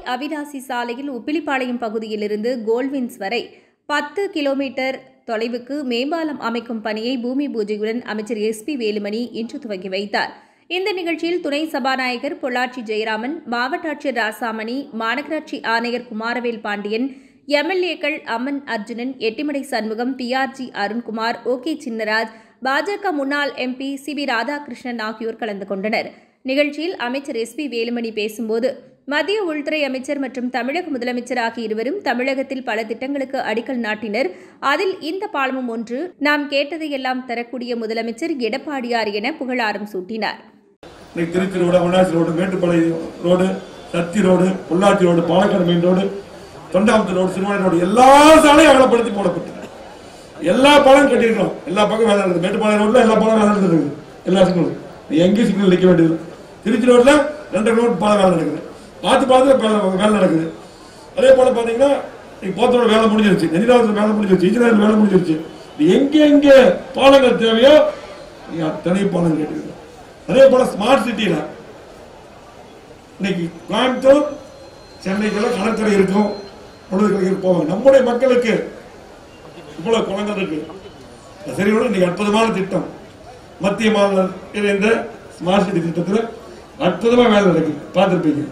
அவினாசி சாலையில் உப்பிலிப்பாளையம் பகுதியிலிருந்து கோல்வின்ஸ் வரை பத்து கிலோமீட்டர் தொலைவுக்கு மேம்பாலம் அமைக்கும் பணியை பூமி பூஜையுடன் அமைச்சர் எஸ் பி வேலுமணி இன்று துவங்கி வைத்தார் இந்த நிகழ்ச்சியில் துணை சபாநாயகர் பொள்ளாச்சி ஜெயராமன் மாவட்ட ஆட்சியர் ராசாமணி மாநகராட்சி ஆணையர் குமாரவேல் பாண்டியன் எம்எல்ஏக்கள் Amman Arjunan Ettimadai Shanmugam PRG Arunkumar O K Chinnaraj பாஜக முன்னாள் எம்பி சி வி ராதாகிருஷ்ணன் ஆகியோர் கலந்து கொண்டனர் நிகழ்ச்சியில் அமைச்சர் எஸ் பி வேலுமணி பேசும்போது மத்திய உள்துறை அமைச்சர் மற்றும் தமிழக முதலமைச்சர் ஆகிய இருவரும் தமிழகத்தில் பல திட்டங்களுக்கு அடிக்கல் நாட்டினர் அதில் இந்த பாலமும் ஒன்று நாம் கேட்டதையெல்லாம் தரக்கூடிய முதலமைச்சர் எடப்பாடியார் என புகழாரம் சூட்டினார் இன்னைக்கு Trichy road Avanashi road Mettupalayam road Sathy road Pollachi road Palakkad main road Thondamuthur road Siruvani road எல்லா சாலையும் அகலப்படுத்தி போடப்பட்டது எல்லா பாலம் கட்டியிருக்கோம் எல்லா பக்கம் வேலை நடக்குது மேட்டுப்பாளையம் ரோட்ல எல்லா பாலம் வேலை நடக்குது எல்லா சிக்னலும் நீ எங்கேயும் சிக்னல் நிற்க வேண்டியது திருச்சி ரோட்ல ரெண்டு கிலோமீட்டர் பாலம் வேலை நடக்குது பார்த்து பார்த்து பே- வேலை நடக்குது அதே போல பாத்தீங்கன்னா நீங்க போத்தோட வேலை முடிஞ்சிருச்சு நெஞ்சிலாவத்தில் வேலை முடிஞ்சிருச்சு இன்ஜினியர் வேலை முடிஞ்சிருச்சு நீ எங்க எங்க பாலங்கள் தேவையோ நீ அத்தனை பாலம் கேட்டுக்கிறோம் அதே போல ஸ்மார்ட் சிட்டியில இன்னைக்கு கோயம்புத்தூர் சென்னைக்கெல்லாம் கடற்கரை இருக்கும் பொழுதுகளுக்கு போவாங்க நம்முடைய மக்களுக்கு இவ்வளவு குளங்கள் இருக்கு சரி விட இன்னைக்கு அற்புதமான திட்டம் மத்திய மாநில இணைந்த ஸ்மார்ட் சிட்டி திட்டத்தில் அற்புதமா வேலை நடக்குது பார்த்திருப்பீங்க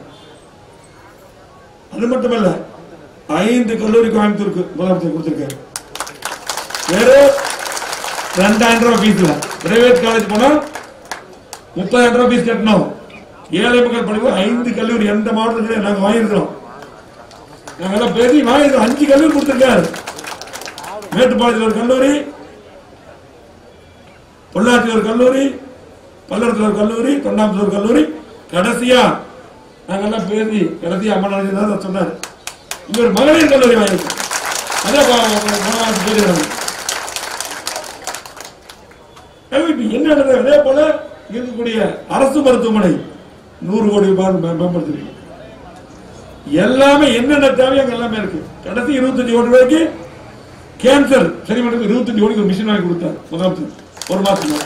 அது மட்டுமல்ல ஐந்து கல்லூரி கோயம்புத்தூருக்கு முதலமைச்சர் கொடுத்திருக்காரு வெறும் ரெண்டாயிரம் ரூபாய் ஃபீஸ்ல பிரைவேட் காலேஜ் போனா முப்பதாயிரம் ரூபாய் ஃபீஸ் கட்டணும் ஏழை மக்கள் படிப்பு ஐந்து கல்லூரி எந்த மாவட்டத்திலும் நாங்க வாங்கியிருக்கிறோம் நாங்க எல்லாம் பேசி வாங்கியிருக்கோம் அஞ்சு கல்லூரி கொடுத்திருக்காரு மேட்டுப்பாளையத்தில் ஒரு கல்லூரி பொள்ளாச்சி ஒரு கல்லூரி பல்லடத்தில் ஒரு கல்லூரி தொண்டாமத்தில் ஒரு கல்லூரி கடைசியா நாங்கெல்லாம் பேசி கடைசியா அம்மா தான் சொன்னார் இங்க ஒரு மகளிர் கல்லூரி வாங்கியிருக்கோம் அதே மூணாவது பேர் இப்ப என்ன நடக்குது? அதே போல இருக்கக்கூடிய அரசு மருத்துவமனை நூறு கோடி ரூபாய் மே- மேம்படுத்திருக்கு எல்லாமே என்னென்ன தேவையோ அங்க எல்லாமே இருக்கு கடைசி இருபத்தஞ்சு கோடி ரூபாய்க்கு கேன்சர் சரி பண்ணுறது இருபத்தஞ்சு கோடிக்கு ஒரு மிஷின் வாங்கி கொடுத்தார் முதலமைச்சர் ஒரு மாசம்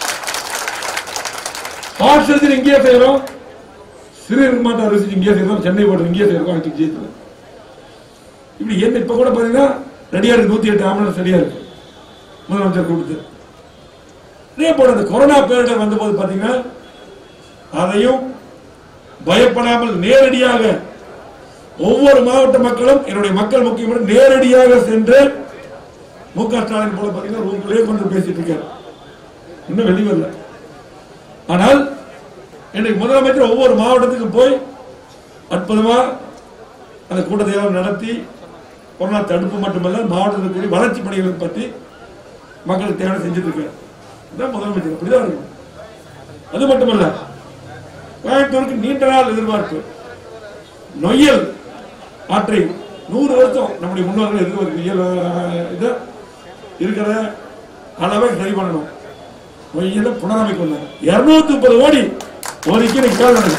ஹார்ட் சர்ஜரி இங்கேயே செய்யறோம் சிறுநீர் மாற்ற அரிசி இங்கேயே செய்யறோம் சென்னை போட்டு இங்கேயே செய்யறோம் அடுத்த ஜெயித்துல இப்படி என்ன இப்ப கூட பாத்தீங்கன்னா ரெடியா இருக்கு நூத்தி எட்டு ஆம்புலன்ஸ் ரெடியா இருக்கு முதலமைச்சர் கொடுத்து இதே போல இந்த கொரோனா பேரிடர் வந்தபோது பாத்தீங்கன்னா அதையும் பயப்படாமல் நேரடியாக ஒவ்வொரு மாவட்ட மக்களும் என்னுடைய மக்கள் முக்கியம் நேரடியாக சென்று மு க ஸ்டாலின் போல பாத்தீங்கன்னா ரூம்லயே கொஞ்சம் பேசிட்டு இருக்காரு இன்னும் வெளியே வரல ஆனால் இன்னைக்கு முதலமைச்சர் ஒவ்வொரு மாவட்டத்துக்கும் போய் அற்புதமா அந்த கூட்டத்தை எல்லாம் நடத்தி கொரோனா தடுப்பு மட்டுமல்ல மாவட்டத்தில் கூடிய வளர்ச்சி பணிகளை பற்றி மக்களுக்கு தேவை செஞ்சுட்டு இருக்காரு இதான் முதலமைச்சர் அப்படிதான் இருக்கும் அது மட்டுமல்ல கோயம்புத்தூருக்கு நீண்ட நாள் எதிர்பார்ப்பு நொய்யல் ஆற்றை நூறு வருஷம் நம்முடைய முன்னோர்கள் எதிர்பார்ப்பு நொய்யல் அஹ், இது இருக்கிற அளவை சரி பண்ணணும் நொய்யல புனரமைக்கணும் இருநூத்தி முப்பது கோடி ஒதுக்கி இன்னைக்கு வேலை நடக்குது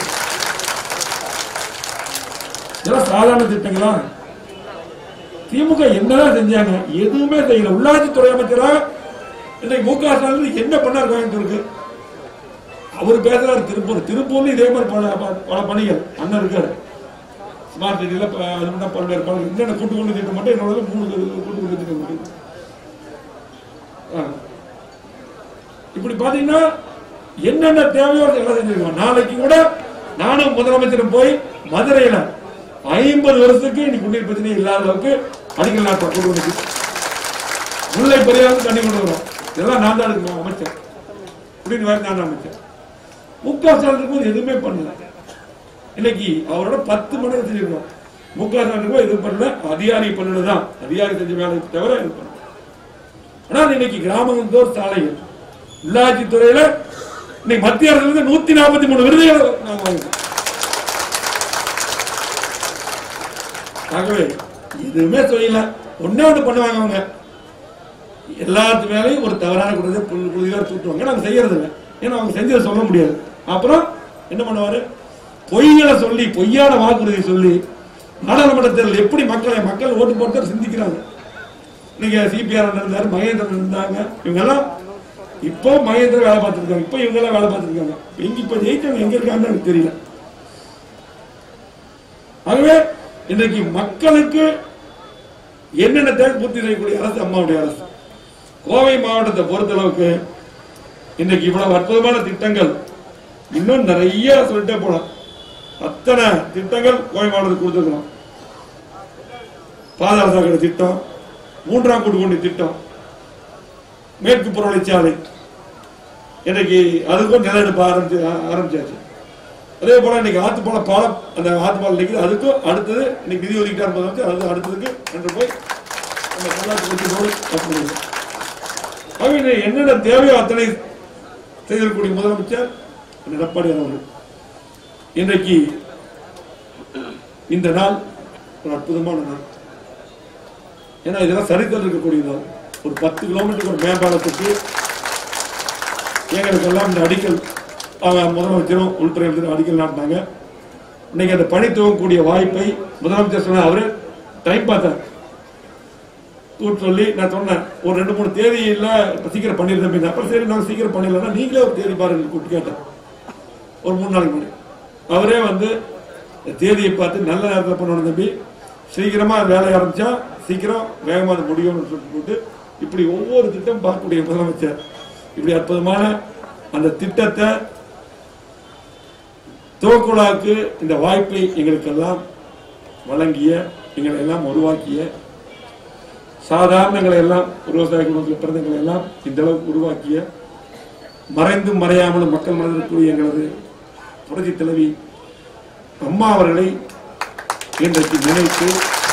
இதெல்லாம் சாதாரண திட்டங்களா திமுக என்னதான் செஞ்சாங்க எதுவுமே செய்யல உள்ளாட்சித்துறை அமைச்சரா இன்னைக்கு மு க ஸ்டாலின் என்ன பண்ணார் கோயம்புத்தூருக்கு அவர் பேசுறாரு திருப்பூர் திருப்பூர்ல இதே மாதிரி பல பல- பல பணிகள் அண்ணன் இருக்காரு ஸ்மார்ட் சிட்டியில ப- அது மட்டும் பல்வேறு பல என்னென்ன கூட்டு கொண்டு திட்டம் மட்டும் என்னோட மூணு கூட்டு கொண்டு திட்டம் இருக்கு. ஆ. இப்படி பாத்தீங்கன்னா என்னென்ன தேவையோ அதை எல்லாம் செஞ்சிருக்கோம் நாளைக்கு கூட நானும் முதலமைச்சரும் போய் மதுரையில ஐம்பது வருஷத்துக்கு இன்னைக்கு குடிநீர் பிரச்சனை இல்லாத அளவுக்கு அடிக்கல் நாட்டம் கொண்டு வந்து முல்லை பெரியாரும் தண்ணி கொண்டு வரோம் இதெல்லாம் நான் தான் அதுக்கு அமைச்சர் குடிநீர் வாரி நான் தான் அமைச்சர் மு க ஸ்டாலின் இருக்கும்போது எதுவுமே பண்ணல இன்னைக்கு அவரோட பத்து மடங்கு செஞ்சிருக்கோம் மு க ஸ்டாலின் இருக்கும்போது எதுவும் பண்ணல அதிகாரி பண்ணதுதான் அதிகாரி செஞ்ச வேலை தவிர இது பண்ணல ஆனால் இன்னைக்கு கிராமங்கள் சாலைகள் உள்ளாட்சி துறையில இன்னைக்கு மத்திய அரசுல இருந்து நூத்தி நாற்பத்தி மூணு விருதுகள் நாங்க வாங்கிட்டோம் ஆகவே எதுவுமே செய்யல ஒண்ணே ஒண்ணு பண்ணுவாங்க அவங்க எல்லாத்து மேலையும் ஒரு தவறான குற்றத்தை புல் புதிதாக தூட்டுவாங்க நாங்க செய்யறது இல்லை ஏன்னா அவங்க செஞ்சதை சொல்ல முடியாது அப்புறம் என்ன பண்ணுவாரு பொய்களை சொல்லி பொய்யான வாக்குறுதி சொல்லி நாடாளுமன்ற தேர்தல் எப்படி மக்களை மக்கள் ஓட்டு போட்டு சிந்திக்கிறாங்க நீங்க சிபிஆர் இருந்தாரு மகேந்திரன் இருந்தாங்க இவங்க எல்லாம் இப்போ மகேந்திரன் வேலை பார்த்துருக்காங்க இப்போ இவங்க எல்லாம் வேலை பார்த்துருக்காங்க எங்க இப்ப ஜெயிச்சவங்க எங்க இருக்காங்கன்னு எனக்கு தெரியல ஆகவே இன்றைக்கு மக்களுக்கு என்னென்ன தேவை பூர்த்தி செய்யக்கூடிய அரசு அம்மாவுடைய அரசு கோவை மாவட்டத்தை பொறுத்தளவுக்கு இன்றைக்கு இவ்வளவு அற்புதமான திட்டங்கள் இன்னும் நிறைய சொல்லிட்டே போலாம் அத்தனை திட்டங்கள் கோவை மாவட்டத்துக்கு கொடுத்துருக்கணும் பாதாள சாக்கடை திட்டம் மூன்றாம் குடிகொண்டி திட்டம் மேற்கு புறவழிச்சாலை இன்னைக்கு அதுக்கும் நில எடுப்பு ஆரம்பிச்சு ஆரம்பிச்சாச்சு அதே போல இன்னைக்கு ஆத்துப்பால பாலம் அந்த ஆத்துப்பாலம் நிற்குது அதுக்கும் அடுத்தது இன்னைக்கு நிதி ஒதுக்கிட்டா இருப்பது வந்து அது அடுத்ததுக்கு என்று போய் நம்ம பொள்ளாச்சி வச்சு ரோடு கட்டணும் ஆகவே இன்னைக்கு என்னென்ன தேவையோ அத்தனை செய்திருக்கக்கூடிய முதலமைச்சர் எடப்பாடி அவர்கள் இன்றைக்கு இந்த நாள் ஒரு அற்புதமான நாள் ஏன்னா இதெல்லாம் சரித்தல் இருக்கக்கூடிய நாள் ஒரு பத்து கிலோமீட்டருக்கு ஒரு மேம்பாலத்துக்கு எங்களுக்கெல்லாம் இந்த அடிக்கல் அவங்க முதலமைச்சரும் உள்துறை அமைச்சரும் அடிக்கல் நாட்டினாங்க இன்னைக்கு அந்த பணி துவங்கக்கூடிய வாய்ப்பை முதலமைச்சர் சொன்ன அவரு டைம் பார்த்தார் கூட்டு சொல்லி நான் சொன்னேன் ஒரு ரெண்டு மூணு தேதி இல்ல இப்ப சீக்கிரம் பண்ணிருந்தேன் அப்புறம் சரி நாங்க சீக்கிரம் பண்ணிடலன்னா நீங்களே ஒரு தேதி பாருங்க கூப்பிட்டு கேட்டேன் ஒரு மூணு நாளைக்கு முன்னாடி அவரே வந்து இந்த தேதியை பார்த்து நல்ல நேரத்தில் பண்ணணும் தம்பி சீக்கிரமா வேலை ஆரம்பிச்சா சீக்கிரம் வேகமா அது முடியும்னு சொல்லிட்டு போட்டு இப்படி ஒவ்வொரு திட்டம் பார்க்கக்கூடிய முதலமைச்சர் இப்படி அற்புதமான அந்த திட்டத்தை துவக்குழாவுக்கு இந்த வாய்ப்பை எங்களுக்கெல்லாம் வழங்கிய எங்களை எல்லாம் உருவாக்கிய சாதாரணங்களை எல்லாம் ஒரு விவசாய குடும்பத்தில் பிறந்தங்களை எல்லாம் இந்த அளவுக்கு உருவாக்கிய மறைந்தும் மறையாமலும் மக்கள் மனதில் இருக்கக்கூடிய எங்களது புரட்சி தலைவி அம்மா அவர்களை இன்றைக்கு நினைத்து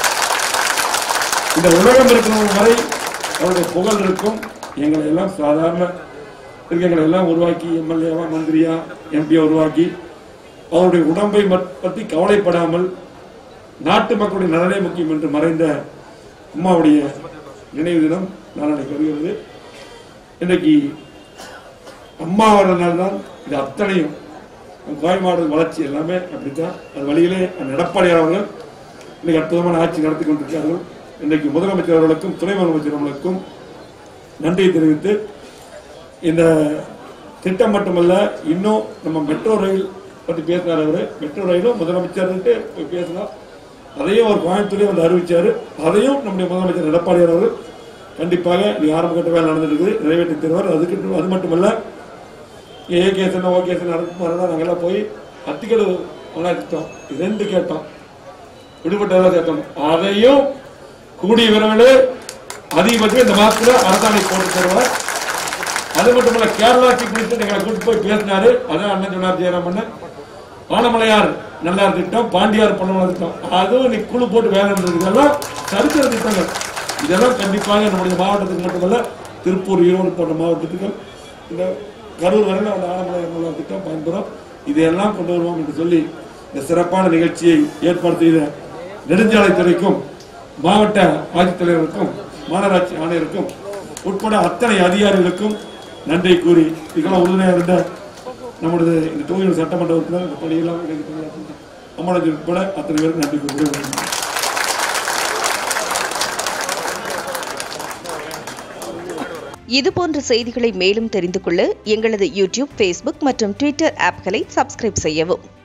இந்த உலகம் இருக்கிற வரை அவருடைய புகழ் இருக்கும் எங்களை எல்லாம் சாதாரண எங்களை எல்லாம் உருவாக்கி எம்எல்ஏவா மந்திரியா எம்பியா உருவாக்கி அவருடைய உடம்பை மட்- பற்றி கவலைப்படாமல் நாட்டு மக்களுடைய நலனே முக்கியம் என்று மறைந்த அம்மாவுடைய நினைவு தினம் நாளைக்கு வருகிறது இன்றைக்கு அம்மா வரனால தான் இது அத்தனையும் நம் கோயமாடு வளர்ச்சி எல்லாமே அப்படித்தான் அது வழியிலே அந்த எடப்பாடியார் அவர்கள் இன்னைக்கு அற்புதமான ஆட்சி நடத்தி கொண்டிருக்கிறார்கள் இன்றைக்கு முதலமைச்சர் அவர்களுக்கும் துணை முதலமைச்சர் அவர்களுக்கும் நன்றியை தெரிவித்து இந்த திட்டம் மட்டுமல்ல இன்னும் நம்ம மெட்ரோ ரயில் பத்தி பேசினார் அவரு மெட்ரோ ரயிலும் முதலமைச்சர் போய் பேசலாம் அதையும் அவர் கோயம்புத்தூர்லயே வந்து அறிவிச்சாரு அதையும் நம்முடைய முதலமைச்சர் எடப்பாடியார் அவர்கள் கண்டிப்பாக நீ ஆரம்ப கட்ட வேலை நடந்துட்டு இருக்குது நிறைவேற்றி தருவார் அதுக்கு அது மட்டுமல்ல ஏ கேசன் ஓ கேசன் நடக்கும் மறுநாள் நாங்கெல்லாம் போய் அத்திக்கடு திட்டம் இது ரெண்டு கேட்டோம் விடுபட்டதெல்லாம் கேட்டோம் அதையும் கூடிய விரைவில் அதிகபட்சம் இந்த மாசத்துல அரசாணை போட்டு தருவார் அது மட்டும் இல்ல கேரளா சீஃப் மினிஸ்டர் எங்களை கூட்டு போய் பேசினாரு அதான் அண்ணன் சொன்னார் ஜெயராமன் ஆனமலையார் நல்லார் திட்டம் பாண்டியார் பண்ணமலை திட்டம் அதுவும் இன்னைக்கு குழு போட்டு வேலை இருந்தது இதெல்லாம் சரித்திர திட்டங்கள் இதெல்லாம் கண்டிப்பாக நம்முடைய மாவட்டத்துக்கு மட்டுமல்ல திருப்பூர் ஈரோடு போன்ற மாவட்டத்துக்கு இந்த கரூர் வரையில் அந்த ஆனமலையார் நல்லார் திட்டம் பயன்பெறும் இதையெல்லாம் கொண்டு வருவோம் என்று சொல்லி இந்த சிறப்பான நிகழ்ச்சியை ஏற்பாடு செய்த நெடுஞ்சாலைத்துறைக்கும் மாவட்ட ஆட்சித்தலைவருக்கும் மாநகராட்சி ஆணையருக்கும் உட்பட அத்தனை அதிகாரிகளுக்கும் நன்றி கூறி இதெல்லாம் உறுதுணையாக இருந்த நம்முடைய இந்த தொகுதியில் சட்டமன்ற உறுப்பினர் இந்த பணியெல்லாம் இணைந்து பணியாற்றின அம்மாஜி உட்பட அத்தனை பேருக்கு நன்றி கூறி விடைபெறுகிறேன். இதுபோன்ற செய்திகளை மேலும் தெரிந்து கொள்ள எங்களது யூடியூப் ஃபேஸ்புக் மற்றும் ட்விட்டர் ஆப்களை சப்ஸ்கிரைப் செய்யவும்